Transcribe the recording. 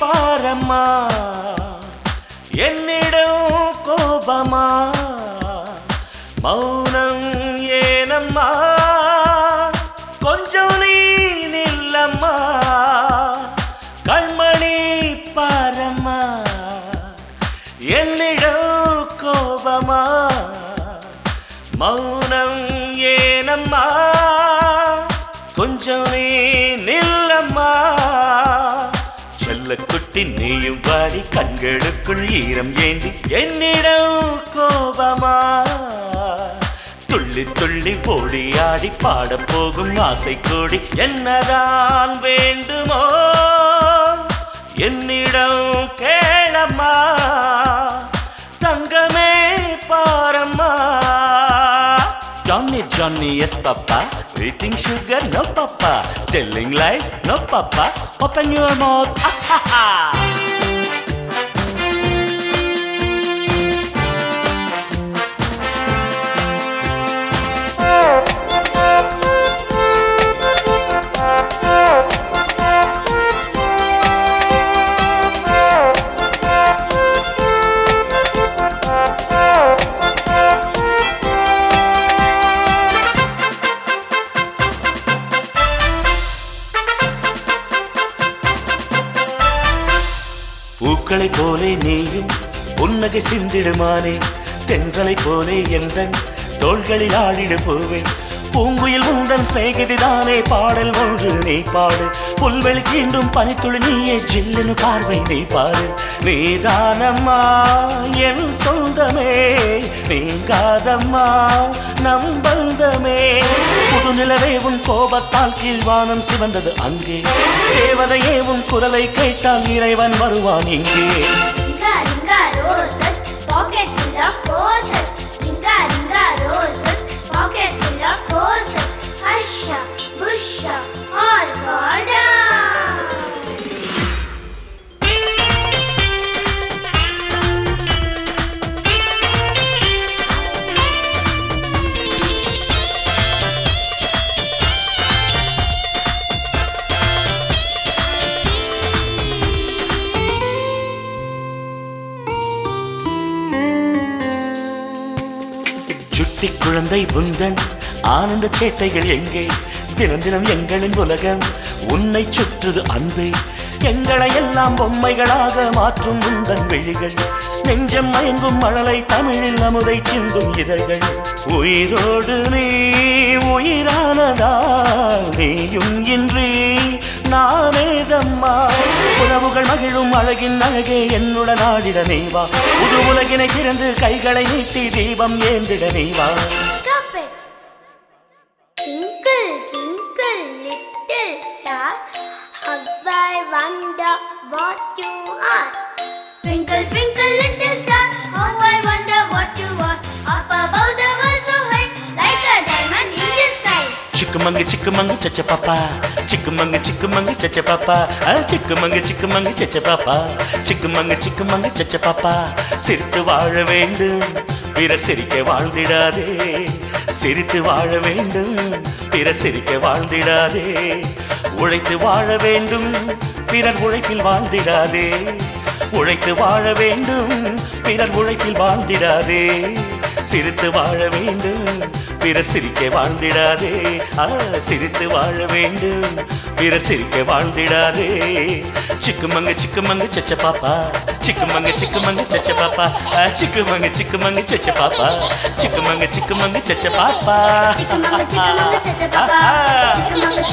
பாரம்மா என்னிடம் கோபமா மௌனம் ஏனம்மா கொஞ்சம் நீ நில்லம்மா கண்மணி பாரம்மா என்னிடம் கோபமா மௌனம் ஏனம்மா கொஞ்சம் நீ நில்லம்மா செல்லக்குட்டி நீயும் வாடி கண்களுக்குள் ஈரம் ஏந்தி என்னிடம் கோபமா துள்ளி துள்ளி ஓடி ஆடி பாடப் போகும் ஆசை கூடி என்னதான் வேண்டுமோ என்னிடம் கேளம்மா தங்கமே பாரம்மா Johnny, Johnny, yes, Papa. Eating sugar, no, Papa. Telling lies, no, Papa. Open your mouth. Ah, ha, ha. பூக்களைப் போலே நீயும் புன்னகை சிந்திடுமானே தென்றலைப் போலே எந்தன் தோள்களில் ஆடிடு போவேன் பூங்குயில் உந்தன் சிநேகிதிதானே பாடல் ஒன்று நீ பாடு புல்வெளி கீண்டும் பனித்துளி நீயே ஜில்லுன்னு பார்வை நீ பாரு நீதானம்மா என் சொந்தமே நீங்காதம்மா நம் பந்தமே புது நிலவே உன் கோபத்தால் கீழ்வானம் சிவந்தது அங்கே தேவதையே உன் குரலை கேட்டால் இறைவன் வருவான் இங்கே Ringa ringa roses, pocket full of roses. Ringa ringa roses, pocket full of roses. Husha, busha, all fall down. சுட்டி குழந்தை புந்தன் ஆனந்த சேட்டைகள் எங்கே தினம் தினம் எங்களின் உலகம் உன்னை சுற்றுது அன்பே எங்களை எல்லாம் பொம்மைகளாக மாற்றும் உந்தன் விழிகள் நெஞ்சம் மயங்கும் மழலை தமிழில் அமுதை சிந்தும் இதழ்கள் உயிரோடு நீ உயிரானதா நீயும் இன்றி நானேதம்மா உறவுகள் மகிழும் அழகின் அழகே என்னுடன் ஆடிட நீவா புது உலகினை திறந்து கைகளை நீட்டி தீபம் ஏந்திட நீவா Stop it. Twinkle, twinkle, little star, how I wonder what you are. Twinkle, twinkle, little star, how I wonder what you are. Up above the world so high, like a diamond in the sky. சிக்குமங்கு சிக்குமங்கு சச்ச பாப்பா சிக்குமங்கு சிக்குமங்கு சச்ச பாப்பா ஆ, சிக்குமங்கு சிக்குமங்கு சச்ச பாப்பா சிக்குமங்கு சிக்குமங்கு சச்ச பாப்பா சிரித்து வாழ வேண்டும் பிறர் சிரிக்க வாழ்ந்திடாதே சிரித்து வாழ வேண்டும் பிறர் சிரிக்க வாழ்ந்திடாதே உழைத்து வாழ வேண்டும் பிறர் உழைப்பில் வாழ்ந்திடாதே உழைத்து வாழ வேண்டும் பிறர் உழைப்பில் வாழ்ந்திடாதே சிரித்து வாழ வேண்டும் பிறர் சிரிக்க வாழ்ந்திடாதே ஆ சிரித்து வாழ வேண்டும் பிறர் சிரிக்க வாழ்ந்திடாதே சிக்குமங்க சிக்குமங்க சச்ச பாப்பா சிக்குமங்க சிக்குமங்க சச்ச பாப்பா ஆ, சிக்குமங்க சிக்குமங்க சச்ச பாப்பா சிக்குமங்க சிக்குமங்க சச்ச பாப்பா Chickamauga, chickamauga, cha cha papa. Chickamauga,